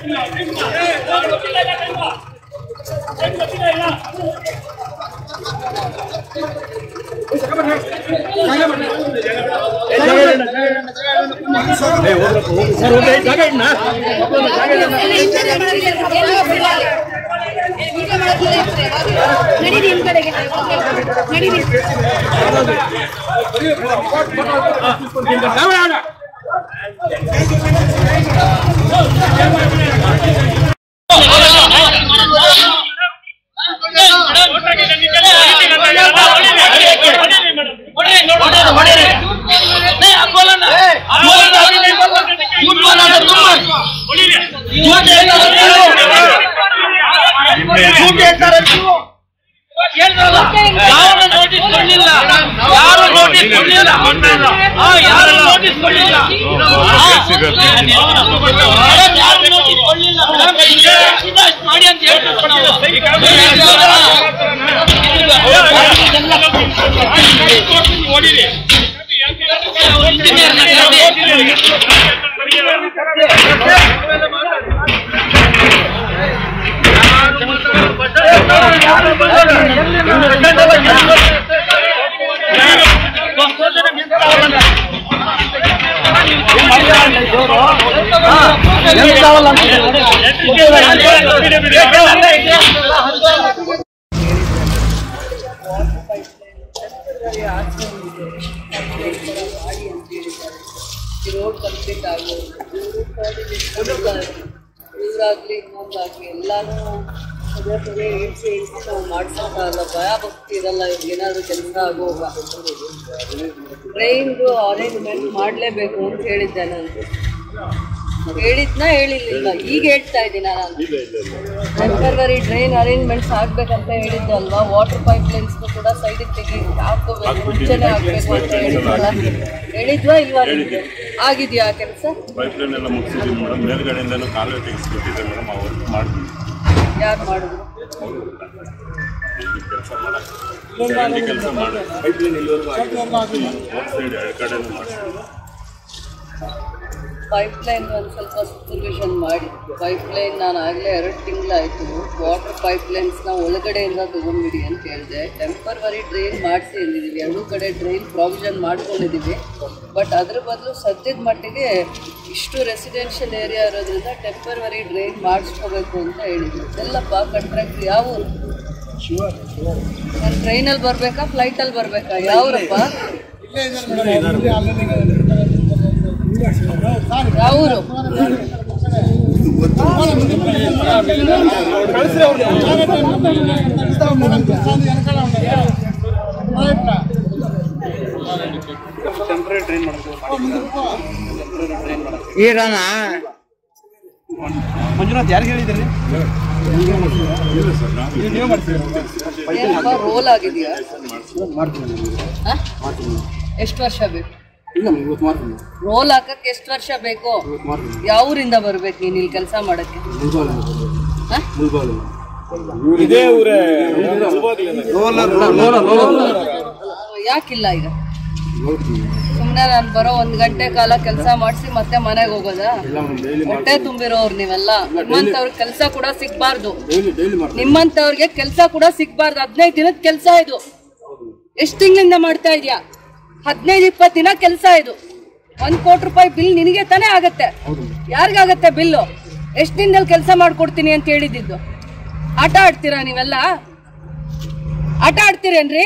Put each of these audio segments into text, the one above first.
ನಡೀರಿ ನಿಮ್ ಕಡೆಗೆ ನಡೀರಿ ಯಾರು ನೋಟಿಸ್ ಕೊಡ್ಲಿಲ್ಲ ಯಾರು ನೋಟಿಸ್ ಕೊಡ್ಲಿಲ್ಲ ಹಾ, ಯಾರು ನೋಟಿಸ್ ಕೊಡ್ಲಿಲ್ಲ ಹಾ, ಯಾರು ನೋಟಿಸ್ ಕೊಡ್ಲಿಲ್ಲ ಇದಷ್ಟು ಮಾಡಿ ಅಂತ ಹೇಳ್ಬೇಕು ನಾವು. ಇಂಜಿನಿಯರ್ ನ ಕರ್ದಿ. ರೋಡ್ ಕಂಪ್ಲೀಟ್ ಆಗೋದು ಇವರಾಗ್ಲಿ ಇನ್ನೊಂದಾಗ್ಲಿ ಎಲ್ಲಾನು ಪದೇ ಪದೇ ಹೇಳ್ಸಿ ಹೇಳ್ಸಿ ನಾವು ಮಾಡ್ಸೋಕ್ಕಾಗಲ್ಲ ಭಯ ಭಕ್ತಿ ಇರಲ್ಲ ಏನಾದರೂ ಕೆಲಸ ಆಗುವಾಗ ಟ್ರೈನ್ದು ಅರೇಂಜ್ಮೆಂಟ್ ಮಾಡಲೇಬೇಕು ಅಂತ ಹೇಳಿದ್ದೆ ನಾನು ಹೇಳಿದ್ನ ಹೇಳಿರ್ಲಿಲ್ಲ ಈಗ ಹೇಳ್ತಾ ಇದ್ದೀನ ನಾನು ಟೆಂಪರರಿ ಡ್ರೈನ್ ಅರೇಂಜ್ಮೆಂಟ್ಸ್ ಆಗ್ಬೇಕಂತ ಹೇಳಿದ್ದೆ ಅಲ್ವಾ ವಾಟರ್ ಪೈಪ್ ಲೈನ್ಸ್ ಕೂಡ ಸೈಡಿಗೆ ತೆಗಿ ಹಾಕೋಬೇಕು ಮುಂಚೆನೆ ಹಾಕ್ಬೇಕು ಅಂತ ಹೇಳಿದ್ವಲ್ಲ ಹೇಳಿದ್ವಾ ಇಲ್ವಾ ನಿಮ್ಗೆ ಆಗಿದ್ಯಾ ಆ ಕೆಲಸ ಪೈಪ್ ಲೈನ್ ಎಲ್ಲ ಮುಗಿಸಿದ್ವಿ ಮೇಡಮ್ ಮೇಲ್ಗಡೆಯಿಂದಲೂ ಕಾಲುವೆ ತೆಗೆಸ್ಬಿಟ್ಟಿದೆ ಮೇಡಮ್ ಅವ್ರು ಮಾಡ್ತೀವಿ ಯಾರು ಮಾಡಿದ್ರು ಕೆಲಸ ಮಾಡಕ್ಕೆ ಕೆಲಸ ಮಾಡಿ ಪೈಪ್ ಲೈನ್ ಇಲ್ಲಿವರೆಗೂ ಸೈಡ್ ಎರಡು ಕಡೆನೂ ಮಾಡ್ತೀವಿ ಪೈಪ್ ಲೈನ್ ಒಂದು ಸ್ವಲ್ಪ ಸೂಪರ್ವಿಷನ್ ಮಾಡಿ ಪೈಪ್ ಲೈನ್ ನಾನು ಆಗಲೇ ಎರಡು ತಿಂಗಳಾಯಿತು ವಾಟರ್ ಪೈಪ್ ಲೈನ್ಸ್ನ ಒಳಗಡೆಯಿಂದ ತೊಗೊಂಡ್ಬಿಡಿ ಅಂತ ಹೇಳಿದೆ ಟೆಂಪರವರಿ ಡ್ರೈನ್ ಮಾಡಿಸಿ ಅಂದಿದ್ದೀವಿ ಎರಡೂ ಕಡೆ ಡ್ರೈನ್ ಪ್ರಾವಿಷನ್ ಮಾಡ್ಕೊಂಡಿದ್ದೀವಿ ಬಟ್ ಅದ್ರ ಬದಲು ಸದ್ಯದ ಮಟ್ಟಿಗೆ ಇಷ್ಟು ರೆಸಿಡೆನ್ಷಿಯಲ್ ಏರಿಯಾ ಇರೋದ್ರಿಂದ ಟೆಂಪರವರಿ ಡ್ರೈನ್ ಮಾಡಿಸ್ಕೋಬೇಕು ಅಂತ ಹೇಳಿದ್ವಿ ಎಲ್ಲಪ್ಪ ಕಾಂಟ್ರಾಕ್ಟ್ ಯಾವ ಊರು ನಾನು ಟ್ರೈನಲ್ಲಿ ಬರಬೇಕಾ ಫ್ಲೈಟಲ್ಲಿ ಬರಬೇಕಾ ಯಾವ್ರಪ್ಪ ಯಾವ ಊರು ಮಂಜುನಾಥ್ ಯಾರಿಗೆ ಹೇಳಿದ್ರಿ ಏನಪ್ಪ ರೋಲ್ ಆಗಿದೆಯಾ ಎಷ್ಟು ವರ್ಷ ಬೇಕು ಇಲ್ಲ ಇವತ್ತು ಮಾಡ್ತೀನಿ ರೋಲ್ ಹಾಕಕ್ಕೆ ಎಷ್ಟು ವರ್ಷ ಬೇಕು ಯಾವ ಊರಿಂದ ಬರ್ಬೇಕು ನೀನು ಇಲ್ಲಿ ಕೆಲಸ ಮಾಡಕ್ಕೆ ಹ? ಇದೇ ಊರೇ ಯಾಕಿಲ್ಲ ಈಗ ಸುಮ್ಮನೆ ನಾನು ಬರೋ ಒಂದ್ ಗಂಟೆ ಕಾಲ ಕೆಲಸ ಮಾಡಿಸಿ ಮತ್ತೆ ಮನೆಗೆ ಹೋಗೋದಾ ಹೊಟ್ಟೆ ತುಂಬಿರೋರು ನೀವೆಲ್ಲ ನಿಮ್ಮಂತವ್ರಿಗೆ ಕೆಲಸ ಕೂಡ ಸಿಗ್ಬಾರ್ದು ಡೈಲಿ ಡೈಲಿ ಮಾಡ್ತೀನಿ ನಿಮ್ಮಂತವ್ರಿಗೆ ಕೆಲಸ ಕೂಡ ಸಿಗ್ಬಾರ್ದು ಹದಿನೈದು ದಿನದ ಕೆಲಸ ಇದು ಎಷ್ಟು ತಿಂಗಳಿಂದ ಮಾಡ್ತಾ ಇದೀಯಾ ಹದಿನೈದು ಇಪ್ಪತ್ತು ದಿನ ಕೆಲಸ ಇದು ಒಂದ್ ಕೋಟಿ ರೂಪಾಯಿ ಬಿಲ್ ನಿನಗೆ ತಾನೇ ಆಗತ್ತೆ ಯಾರಿಗಾಗತ್ತೆ ಬಿಲ್ಲು ಎಷ್ಟು ದಿನದಲ್ಲಿ ಕೆಲಸ ಮಾಡ್ಕೊಡ್ತೀನಿ ಅಂತ ಹೇಳಿದ್ದು ಆಟ ಆಡ್ತೀರಾ ನೀವೆಲ್ಲ ಆಟ ಆಡ್ತೀರೇನ್ರಿ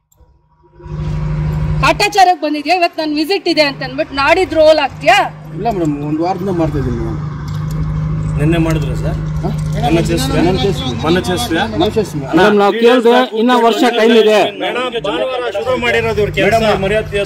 ಕಾಟಾಚಾರಕ್ಕೆ ಬಂದಿದ್ಯಾ ಇವತ್ತು ನನ್ನ ವಿಸಿಟ್ ಇದೆ ಅಂತ ಅಂದ್ಬಿಟ್ಟು ನಾಡಿದ್ದು ರೋಲ್ ಆಗ್ತೀಯಾ ಇಲ್ಲ ಮೇಡಮ್ ಒಂದು ವಾರದಿಂದ ಮಾಡ್ತಾ ಇದ್ದೀನಿ ಮೇಡಮ್ ನಿನ್ನೆ ಮಾಡಿದ್ರ ಸರ್ ಮೊನ್ನೆ చేస్తా ಮೊನ್ನೆ చేస్తా ಮೇಡಮ್ ನಾವು ಕೇಳಿದೆ ಇನ್ನ ವರ್ಷ ಟೈಮ್ ಇದೆ ಶುರು ಮಾಡಿರೋದು ಮರ್ಯಾದೆ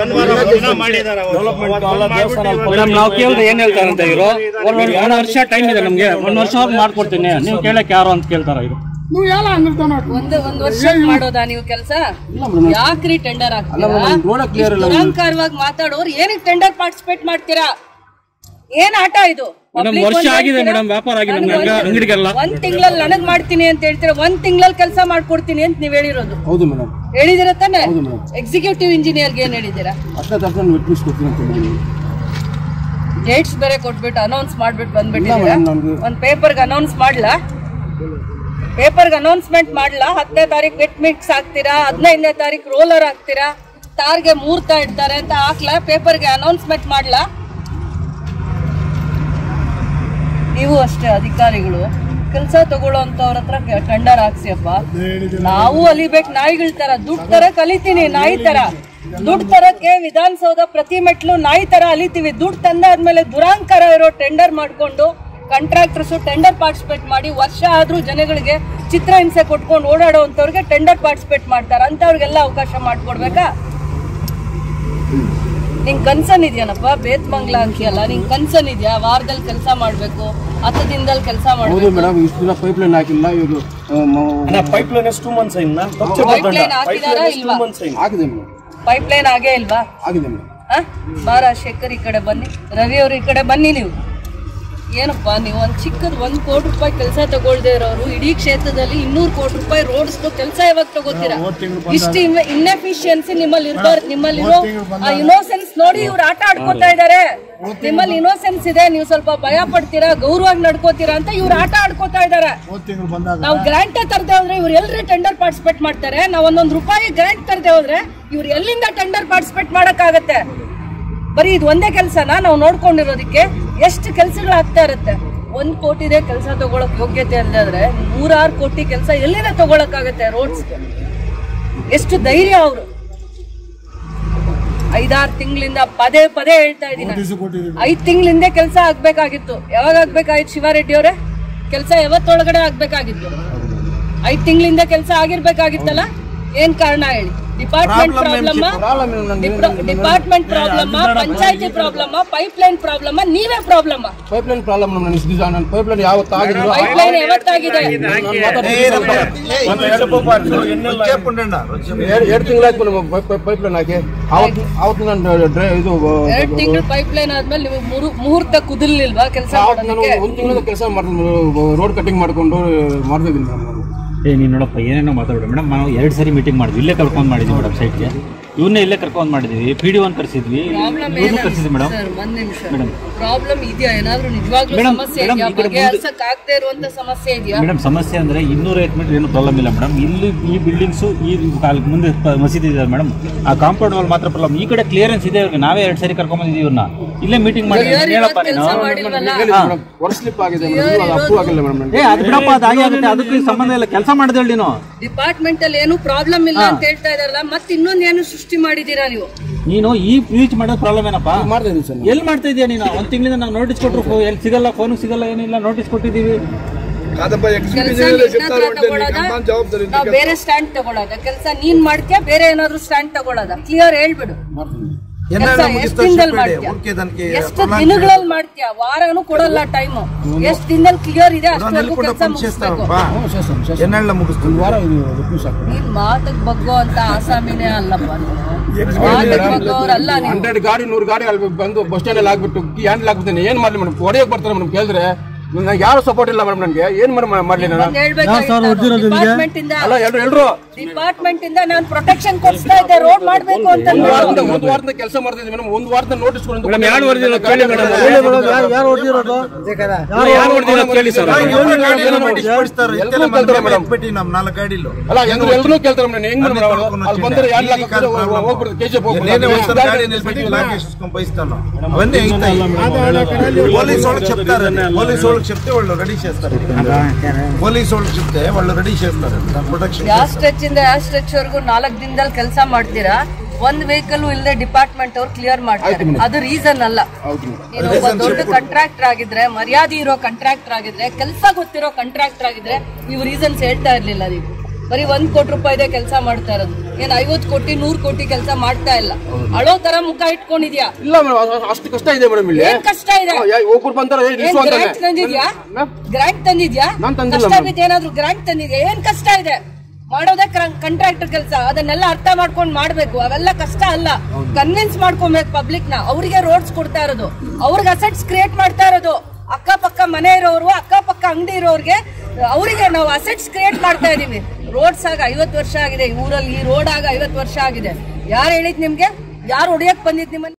ಮೇಡಮ್ ನಾವು ಕೇಳಿದ್ರೆ ಏನ್ ಹೇಳ್ತಾರಂತ ಇವರು ಒಂದು ಎರಡು ವರ್ಷ ಟೈಮ್ ಇದೆ ನಮ್ಗೆ ಒಂದ್ ವರ್ಷ ಅವ್ರು ಮಾಡ್ಕೊಡ್ತೀನಿ ನೀವು ಕೇಳಕ್ ಯಾರು ಅಂತ ಕೇಳ್ತಾರ ಇದು ಒಂದು ಒಂದ್ ವರ್ಷ ಮಾಡೋದಾ ನೀವು ಕೆಲಸ ಯಾಕ್ರಿ ಟೆಂಡರ್ ಅಲ್ಲ madam, ನೋಡಕ್ clear ಇಲ್ಲ madam. ದುರಂಕಾರವಾಗಿ ಮಾತಾಡೋರು ಏನಕ್ಕೆ ಟೆಂಡರ್ ಪಾರ್ಟಿಸಿಪೇಟ್ ಮಾಡ್ತೀರಾ ಏನ್ ಆಟ ಇದು Madam, Public ವರ್ಷ ಒಂದ್ ಆಗಿದೆ ಹೇಳ್ತೀರಾ? madam, ವ್ಯಾಪಾರ ಆಗಿದೆ ನನಗೆ ನಮ್ಗೆ ಒಂದ್- ಅಂಗಡಿಗೆಲ್ಲ. ಒಂದ್ ತಿಂಗಳಲ್ಲಿ ನನಗ್ ಮಾಡ್ತೀನಿ ಅಂತ ಹೇಳ್ತೀರಾ ಒಂದ್ ತಿಂಗಳಲ್ಲಿ ಕೆಲಸ ಮಾಡ್ಕೊಡ್ತೀನಿ ಅಂತ ನೀವ್ ಹೇಳಿರೋದು ಹೌದು ಮೇಡಮ್ ಹೇಳಿದಿರ ತಾನೆ ಹೌದು madam. ಎಕ್ಸಿಕ್ಯೂಟಿವ್ ಇಂಜಿನಿಯರ್ಗೆ ಏನ್ ಹೇಳಿದ್ದೀರಾ ಹತ್ತನೇ ತನಕ ನಾನು ವಿಟ್ನೆಸ್ ಕೊಡ್ತೀನಿ ಅಂತ ಹೇಳಿದ್ದೀನಿ ಡೇಟ್ಸ್ ಬೇರೆ ಕೊಟ್ಬಿಟ್ಟು ಅನೌನ್ಸ್ ಮಾಡ್ಬಿಟ್ಟು ಬಂದ್ಬಿಟ್ಟಿದ್ದೀರಾ ಒಂದು ಪೇಪರ್ಗೆ ಅನೌನ್ಸ್ ಮಾಡ್ಲಾ ಪೇಪರ್ಗೆ ಅನೌನ್ಸ್ಮೆಂಟ್ ಮಾಡ್ಲಾ ಹತ್ತನೇ ತಾರೀಕು ವೆಟ್ ಮಿಕ್ಸ್ ಹಾಕ್ತೀರಾ ಹದಿನೈದನೇ ತಾರೀಕು ರೋಲರ್ ಹಾಕ್ತೀರಾ ತಾರ್ಗೆ ಮುಹೂರ್ತ ಇಡ್ತಾರೆ ಅಂತ ಹಾಕ್ಲಾ ಪೇಪರ್ಗೆ ಅನೌನ್ಸ್ಮೆಂಟ್ ಮಾಡ್ಲಾ ನೀವು ಅಷ್ಟೇ ಅಧಿಕಾರಿಗಳು ಕೆಲಸ ತಗೊಳ್ಳೋಂಥವ್ರ ಹತ್ರ ಟೆಂಡರ್ ಹಾಕ್ಸಿಯಪ್ಪ ನಾವು ಅಲಿಬೇಕು ನಾಯಿಗಳ ತರ ದುಡ್ಡು ತರ ಕಲಿತೀನಿ ನಾಯಿ ತರ ದುಡ್ಡು ತರಕ್ಕೆ ವಿಧಾನಸೌಧ ಪ್ರತಿ ಮೆಟ್ಲು ನಾಯಿ ತರ ಅಲಿತೀವಿ ದುಡ್ಡು ತಂದಾದ್ಮೇಲೆ ದುರಾಂಕಾರ ಇರೋ ಟೆಂಡರ್ ಮಾಡ್ಕೊಂಡು ಕಾಂಟ್ರಾಕ್ಟರ್ಸ್ ಟೆಂಡರ್ ಪಾರ್ಟಿಸಿಪೇಟ್ ಮಾಡಿ ವರ್ಷ ಆದ್ರೂ ಜನಗಳಿಗೆ ಚಿತ್ರಹಿಂಸೆ ಕೊಟ್ಕೊಂಡು ಓಡಾಡೋವಂಥವ್ರಿಗೆ ಟೆಂಡರ್ ಪಾರ್ಟಿಸಿಪೇಟ್ ಮಾಡ್ತಾರೆ ಅಂತವ್ರಿಗೆಲ್ಲ ಅವಕಾಶ ಮಾಡ್ಕೊಡ್ಬೇಕಾ ನಿಂಗ್ ಕನ್ಸನ್ ಇದೆಯೇನಪ್ಪ ಬೇತ್ಮಂಗ್ಲ ಅಂತೀಯಲ್ಲ ನಿಂಗ್ ಕನ್ಸನ್ ಇದೆಯಾ ವಾರದಲ್ಲಿ ಕೆಲಸ ಮಾಡ್ಬೇಕು ಹತ್ತು ದಿನದಲ್ಲಿ ಕೆಲಸ ಹೌದು ಮಾಡ್ಬೇಕು ಮೇಡಮ್ ಇಷ್ಟು ದಿನ ಪೈಪ್ ಲೈನ್ ಹಾಕಿಲ್ಲ ಇವರು ಪೈಪ್ ಲೈನ್ ಎಷ್ಟು ಟೂ ಮಂತ್ಸ್ ಇನ್ನ ಪೈಪ್ ಲೈನ್ ಹಾಕಿದಾರಾ ಇಲ್ವಾ ಆಗಿದೆ ಮೇಡಮ್ ಪೈಪ್ ಲೈನ್ ಆಗೇ ಇಲ್ವಾ ಆಗಿದೆ ಮೇಡಮ್ ಆ? ಬಾರ ಶೇಖರ್ ಈ ಕಡೆ ಬನ್ನಿ ರವಿ ಅವ್ರು ಈ ಕಡೆ ಬನ್ನಿ ನೀವು ಏನಪ್ಪ ನೀವು ಒಂದು ಚಿಕ್ಕದ್ ಒಂದ್ ಕೋಟಿ ರೂಪಾಯಿ ಕೆಲಸ ತಗೊಳ್ದೇ ಇರೋರು ಇಡೀ ಕ್ಷೇತ್ರದಲ್ಲಿ ಇನ್ನೂರು ಕೋಟಿ ರೂಪಾಯಿ ರೋಡ್ಸ್ ಕೆಲಸ ಯಾವಾಗ ತಗೋತೀರಾ ಇಷ್ಟು ಇನ್ನೆಫಿಷಿಯನ್ಸಿ ನಿಮ್ಮಲ್ಲಿ ಇರಬಾರ್ದು ನಿಮ್ಮಲ್ಲಿರೋ ಆ ಇನೋಸೆನ್ಸ್ ನೋಡಿ ಇವ್ರು ಆಟ ಆಡ್ಕೋತಾ ಇದಾರೆ ನಿಮ್ಮಲ್ಲಿ ಇನೋಸೆನ್ಸ್ ಇದೆ ನೀವು ಸ್ವಲ್ಪ ಭಯ ಪಡ್ತೀರಾ ಗೌರವಾಗಿ ನಡ್ಕೋತೀರಾ ಅಂತ ಇವ್ರು ಆಟ ಆಡ್ಕೋತಾ ಇದಾರೆ ನಾವು ಗ್ರಾಂಟ್ ತರದೆ ಹೋದ್ರೆ ಇವ್ರು ಎಲ್ರಿ ಟೆಂಡರ್ ಪಾರ್ಟಿಸಿಪೇಟ್ ಮಾಡ್ತಾರೆ ನಾವು ಒಂದೊಂದು ರೂಪಾಯಿ ಗ್ರಾಂಟ್ ತರದೆ ಹೋದ್ರೆ ಇವ್ರು ಎಲ್ಲಿಂದ ಟೆಂಡರ್ ಪಾರ್ಟಿಸಿಪೇಟ್ ಮಾಡಕ್ಕಾಗತ್ತೆ ಬರೀ ಇದು ಒಂದೇ ಕೆಲಸನ ನಾವು ನೋಡ್ಕೊಂಡಿರೋದಕ್ಕೆ ಎಷ್ಟು ಕೆಲಸಗಳು ಆಗ್ತಾ ಇರುತ್ತೆ ಒಂದ್ ಕೋಟಿದೆ ಕೆಲಸ ತಗೊಳಕ್ ಯೋಗ್ಯತೆ ಅಲ್ದಾದ್ರೆ ನೂರಾರು ಕೋಟಿ ಕೆಲಸ ಎಲ್ಲಿಂದ ತಗೊಳಕ್ಕಾಗತ್ತೆ ರೋಡ್ಸ್ಗೆ ಎಷ್ಟು ಧೈರ್ಯ ಅವರು ಐದಾರು ತಿಂಗಳಿಂದ ಪದೇ ಪದೇ ಹೇಳ್ತಾ ಇದ್ದೀನಿ ಐದ್ ತಿಂಗಳಿಂದ ಕೆಲಸ ಆಗ್ಬೇಕಾಗಿತ್ತು ಯಾವಾಗ ಆಗ್ಬೇಕಾಗಿತ್ತು ಶಿವಾರೆಡ್ಡಿ ಅವರೇ ಕೆಲಸ ಯಾವತ್ತೊಳಗಡೆ ಆಗ್ಬೇಕಾಗಿತ್ತು ಐದ್ ತಿಂಗಳಿಂದ ಕೆಲಸ ಆಗಿರ್ಬೇಕಾಗಿತ್ತಲ್ಲ ಏನ್ ಕಾರಣ ಹೇಳಿ ಡಿಪಾರ್ಟ್ಮೆಂಟ್ ಪ್ರಾಬ್ಲಮ್ ಡಿಪಾರ್ಟ್ಮೆಂಟ್ ಪ್ರಾಬ್ಲಮ್ ಪಂಚಾಯತಿ ಪ್ರಾಬ್ಲಮ್ ಪೈಪ್ ಲೈನ್ ಪ್ರಾಬ್ಲಮ್ ನೀವೇ ಪ್ರಾಬ್ಲಮ್ ಪೈಪ್ ಲೈನ್ ಪ್ರಾಬ್ಲಮ್ ನಾನು ಇಷ್ಟು ದಿವಸ ನಾನು ಪೈಪ್ ಲೈನ್ ಯಾವತ್ತು ಆಗಿಲ್ಲ ಪೈಪ್ ಲೈನ್ ಯಾವತ್ತಾಗಿದೆ ಎರಡು ತಿಂಗಳಾಯ್ತು ಮೇಡಮ್ ಪೈಪ್ ಲೈನ್ ಹಾಕಿ ಅವತ್ತು ಅವತ್ತು ನಾನು ಡ್ರೈ ಇದು ಎರಡ್ ತಿಂಗಳು ಪೈಪ್ ಲೈನ್ ಆದ್ಮೇಲೆ ನೀವು ಮುರು- ಮುಹೂರ್ತ ಕುದಿರ್ಲಿಲ್ವಾ ಕೆಲಸ ಅವತ್ತು ನಾನು ಮಾಡೋದಕ್ಕೆ ಒಂದು ತಿಂಗಳ ಕೆಲಸ ಮಾಡ್ತೀನಿ ರೋಡ್ ಕಟಿಂಗ್ ಮಾಡ್ಕೊಂಡು ಮಾಡ್ತಾ ಇದ್ದೀನಿ ಮೇಡಮ್ ನಾನು ಏ ನೀನು ನೋಡಪ್ಪ ಏನೇನೋ ಮಾತಾಡ್ಬೇಡ ಮೇಡಮ್ ನಾವು ಎರಡು ಸರಿ ಮೀಟಿಂಗ್ ಮಾಡಿದ್ವಿ ಇಲ್ಲೇ ಕರ್ಕೊಂಡು ಮಾಡಿದ್ವಿ ಮೇಡಮ್ ಸೈಟ್ಗೆ ಇವನ್ನೇ ಇಲ್ಲೇ ಕರ್ಕೊಂಡು ಮಾಡಿದ್ವಿ ಪಿ ಡಿ ಒನ್ ಕರ್ಸಿದ್ವಿ ಪ್ರಾಬ್ಲಮ್ ಇವ್ರನ್ನೂ ಕರ್ಸಿದ್ವಿ ಮೇಡಮ್ ಸರ್ ಒಂದ್ ನಿಮಿಷ ಪ್ರಾಬ್ಲಮ್ ಇದೆಯಾ ಏನಾದ್ರೂ ನಿಜವಾಗ್ಲೂ ಮೇಡಮ್, ಸಮಸ್ಯೆ ಮೇಡಮ್, ಇದೆಯಾ ಈ ಕಡೆ ಮುಂದೆ- ಬಗೆಹರ್ಸಕ್ ಆಗದೆ ಇರುವಂತ ಸಮಸ್ಯೆ ಇದೆಯಾ ಮೇಡಮ್ ಸಮಸ್ಯೆ ಅಂದ್ರೆ ಇನ್ನೂರ ಐವತ್ತು ಮೀಟರ್ ಏನು ಪ್ರಾಬ್ಲಮ್ ಇಲ್ಲ ಮೇಡಮ್ ಇಲ್ಲಿ ಈ ಬಿಲ್ಡಿಂಗ್ಸು ಈ ಕಾಲ್ ಮುಂದೆ ಪ- ಮಸೀದಿ ಇದೆ ಮೇಡಮ್ ಆ ಕಾಂಪೌಂಡ್ ವಾಲ್ ಮಾತ್ರ ಪ್ರಾಬ್ಲಮ್ ಈ ಕಡೆ ಕ್ಲಿಯರೆನ್ಸ್ ಇದೆ ಇವ್ರಿಗೆ ನಾವೇ ಎರಡು ಸರಿ ಕರ್ಕೊಂಡ್ ಬಂದಿದ್ದೀವಿ ಇವ್ರನ್ನ ಇಲ್ಲೇ ಮೀಟಿಂಗ್ ಮಾಡಿ Clear ಹೇಳಪ್ಪ ಇರೋದ್ ನೀನು ಕೆಲ್ಸ ಮಾಡಿಲ್ವಲ್ಲ ಮೇಡಮ್ ವರ್ಷ ಸ್ಲಿಪ್ ಆಗಿದೆ ಮೇಡಮ್ ಅದು ಅಪ್ರೂವ್ ಆಗಿಲ್ಲ ಮೇಡಮ್ ನನಗೆ ಏ ಅದು ಬಿಡಪ್ಪ ಅದು ಹಾಗೆ ಆಗುತ್ತೆ ಅದಕ್ಕೆ ಸಂಬಂಧ ಇಲ್ಲ ಕೆಲಸ ಮಾಡಿದೆ ಹೇಳಿ ನೀನು ಡಿಪಾರ್ಟ್ಮೆಂಟ್ ಅಲ್ಲಿ ಏನು ಪ್ರಾಬ್ಲಮ್ ಇಲ್ಲ ಅಂತ ಹೇಳ್ತಾ ಇದಾರಲ್ಲ ಮತ್ತೆ ಇನ್ನೊಂದ್ ಏನು ಸೃಷ್ಟಿ ಮಾಡಿದೀರಾ ನೀವು ನೀನು ಈ ರೀಚ್ ಮಾಡೋದು ಪ್ರಾಬ್ಲಮ್ ಏನಪ್ಪ ಮಾಡ್ತಾ ಇದ್ದೀನಿ ಸರ್ ಎಲ್ಲಿ ಮಾಡ್ತಾ ಇದೀಯ ನೀನು ಒಂದ್ ತಿಂಗಳಿಂದ ನಾವು ನೋಟಿಸ್ ಕೊಟ್ಟರು ಎಲ್ಲಿ ಸಿಗಲ್ಲ ಫೋನ್ ಸಿಗಲ್ಲ ಏನಿಲ್ಲ ನೋಟಿಸ್ ಕೊಟ್ಟಿದ್ದೀವಿ ಕೆಲಸ ನಾವು ಬೇರೆ ಸ್ಟ್ಯಾಂಡ್ ತಗೊಳ್ಳೋದ ಕೆಲಸ ನೀನ್ ಮಾಡ್ತೀಯ ಬೇರೆ ಏನಾದ್ರು ಸ್ಟ್ಯಾಂಡ್ ತಗೊಳ್ಳೋದ ಕ್ಲಿಯರ್ ಹೇಳ್ಬಿಡು ಕೆಲ್ಸ ಎಷ್ಟ್ ದಿನದಲ್ಲಿ ಮಾಡ್ತೀಯ ಎಷ್ಟು ದಿನಗಳಲ್ಲಿ ಮಾಡ್ತೀಯ ವಾರನೂ ಕೊಡಲ್ಲ ಟೈಮ್ ಎಷ್ಟ್ ದಿನದಲ್ಲಿ ಕ್ಲಿಯರ್ ಇದೆ ಅಷ್ಟವರೆಗೂ ಕೆಲಸ ಮುಗಿಸ್ಬೇಕು ಎನ್ನೆಲ್ಲ ಮುಗಿಸ್ತು ವಾರ ಇದು ರಿಕ್ವೆಸ್ಟ್ ಆಗ್ತದೆ ನೀನ್ ಮಾತಕ್ ಬಗ್ಗೋ ಅಂತ ಆಸಾಮಿನೇ ಅಲ್ಲಪ್ಪ ನೀನು ಮಾತಕ್ ಬಗ್ಗೋರಲ್ಲ ನೀವು ಹಂಡ್ರೆಡ್ ಗಾಡಿ ನೂರು ಗಾಡಿ ಅಲ್ಲಿ ಬಂದು ಬಸ್ ಸ್ಟ್ಯಾಂಡ್ ಅಲ್ಲಿ ಆಗ್ಬಿಟ್ಟು ಹ್ಯಾಂಡಲ್ ಹಾಕ್ಬಿಡ್ತೀನಿ ಏನ್ ಮಾಡ್ಲಿ ಮೇಡಮ್ ಹೊಡೆಯಕ್ ಬರ್ತಾರೆ ಮೇಡಮ್ ಕೇಳಿದ್ರೆ ನನಗೆ ಯಾರು ಸಪೋರ್ಟ್ ಇಲ್ಲ ಮೇಡಮ್ ನನಗೆ ಏನ್ ಮೇಡಮ್ ಮಾಡ್ಲಿ ನಾನು ಬಂದ್ ಹೇಳ್ಬೇಕಾಗಿತ್ತು ಡಿಪಾರ್ಟ್ಮೆಂಟ್ ಇಂದ ಅಲ್ಲ ಎಲ್ರು ಎಲ್ರು ಡಿಪಾರ್ಟ್ಮೆಂಟ್ ಇಂದ ನಾನು ಪ್ರೊಟೆಕ್ಷನ್ ಕೊಡ್ಸ್ತಾ ಇದ್ದೆ ರೋಡ್ ಮಾಡ್ಬೇಕು ಅಂತ ಒಂದು ವಾರದಿಂದ ಒಂದು ವಾರದಿಂದ ಕೆಲಸ ಮಾಡ್ತಿದ್ದೆ ಮೇಡಮ್ ಒಂದು ವಾರದ ನೋಟಿಸ್ ಕೊಡಿ ಯಾರು ಹೊಡೆದಿರೋ ಕೇಳಿ ಮೇಡಮ್ ಯಾರು ಹೊಡೆದಿರೋದು ಯಾರು ಹೊಡೆದಿರೋ ಕೇಳಿ ಸರ್ ಎಲ್ರು ಕೇಳ್ತಾರೆ ಮೇಡಮ್ ಬಿಟ್ಟು ನಮ್ ನಾಲ್ಕು ಗಾಡಿಲು ಅಲ್ಲ ಎಲ್ರು ಎಲ್ರು ಕೇಳ್ತಾರೆ ಮೇಡಮ್ ಹೆಂಗ್ ಮೇಡಮ್ ಅಲ್ಲಿ ಬಂದ್ರೆ ಎರಡು ಲಾಕ್ ಹೋಗ್ಬಿಡ್ತು ಕೆಜಿಎಫ್ నేనే వస్తాను గాడి నిలబెట్టి లాగేసి పంపిస్తాను అవన్నీ అవుతాయి పోలీసు వాళ్ళకి చెప్తారు పోలీసు వాళ్ళకి చెప్తే వాళ్ళు రెడీ చేస్తారు పోలీసు వాళ్ళకి చెప్తే వాళ్ళు రెడీ చేస్తారు ప్రొటెక్షన్ ಯಾವ ಸ್ಟ್ರೆಚ್ ಇಂದ ಯಾವ ಸ್ಟ್ರೆಚ್ ವರೆಗೂ ನಾಲ್ಕು ದಿನದಲ್ಲಿ ಕೆಲಸ ಮಾಡ್ತೀರಾ ಒಂದ್ ವೆಹಿಕಲ್ ಇಲ್ಲದೆ ಡಿಪಾರ್ಟ್ಮೆಂಟ್ ಅವ್ರು ಕ್ಲಿಯರ್ ಮಾಡ್ತಾರೆ ಅದು ರೀಸನ್ ಅಲ್ಲ ನೀನು ಒಬ್ಬ ದೊಡ್ಡ ಕಾಂಟ್ರಾಕ್ಟರ್ ಆಗಿದ್ರೆ ಮರ್ಯಾದೆ ಇರೋ ಕಾಂಟ್ರಾಕ್ಟರ್ ಆಗಿದ್ರೆ ಕೆಲಸ ಗೊತ್ತಿರೋ ಕಾಂಟ್ರಾಕ್ಟರ್ ಆಗಿದ್ರೆ ನೀವು ರೀಸನ್ಸ್ ಹೇಳ್ತಾ ಇರ್ಲಿಲ್ಲ ನೀವು ಬರೀ ಒಂದ್ ಕೋಟಿ ರೂಪಾಯಿದೆ ಕೆಲಸ ಮಾಡ್ತಾ ಇರೋದು ಏನ್ ಐವತ್ ಕೋಟಿ ನೂರ್ ಕೋಟಿ ಕೆಲಸ ಮಾಡ್ತಾ ಇಲ್ಲ ಅಳೋ ತರ ಮುಖ ಇಟ್ಕೊಂಡಿದ್ಯಾ ಇಲ್ಲ ಮೇಡಮ್ ಅಷ್ಟು ಕಷ್ಟ ಇದೆ ಮೇಡಮ್ ಇಲ್ಲಿ ಏನ್ ಕಷ್ಟ ಇದೆ ಒಬ್ಬರು ಬಂತಾರೆ ಏ, ಏನ್ ನಿಲ್ಸು ಅಂತಾನೆ ಗ್ರಾಂಟ್ ತಂದಿದ್ಯಾ ಮ್ಯಾಮ್? ಗ್ರಾಂಟ್ ತಂದಿದ್ಯಾ ನಾನ್ ತಂದಿಲ್ಲ ಕಷ್ಟ ಮ್ಯಾಮ್. ಬಿದ್ದು ಏನಾದ್ರು ಗ್ರಾಂಟ್ ತಂದಿದ್ಯಾ ಏನ್ ಕಷ್ಟ ಇದೆ ಮಾಡೋದೇ ಕಾಂಟ್ರಾಕ್ಟರ್ ಕೆಲಸ ಅದನ್ನೆಲ್ಲ ಅರ್ಥ ಮಾಡ್ಕೊಂಡು ಮಾಡ್ಬೇಕು ಅವೆಲ್ಲ ಕಷ್ಟ ಅಲ್ಲ ಕನ್ವಿನ್ಸ್ ಮಾಡ್ಕೊಬೇಕು ಪಬ್ಲಿಕ್ ನ ಅವ್ರಿಗೆ ರೋಡ್ಸ್ ಕೊಡ್ತಾ ಇರೋದು ಅವ್ರಿಗೆ ಅಸೆಟ್ಸ್ ಕ್ರಿಯೇಟ್ ಮಾಡ್ತಾ ಇರೋದು ಅಕ್ಕಪಕ್ಕ ಮನೆ ಇರೋರು ಅಕ್ಕಪಕ್ಕ ಅಂಗಡಿ ಇರೋರ್ಗೆ ಅವರಿಗೆ ನಾವು ಅಸೆಟ್ಸ್ ಕ್ರಿಯೇಟ್ ಮಾಡ್ತಾ ಇದೀವಿ ರೋಡ್ಸ್ ಆಗ ಐವತ್ತು ವರ್ಷ ಆಗಿದೆ ಈ ಊರಲ್ಲಿ ಈ ರೋಡ್ ಆಗ ಐವತ್ತು ವರ್ಷ ಆಗಿದೆ ಯಾರು ಹೇಳಿದ್ ನಿಮ್ಗೆ ಯಾರು ಹೊಡಿಯಕ್ ಬಂದಿದ್ ನಿಮ್ಮನ್ನ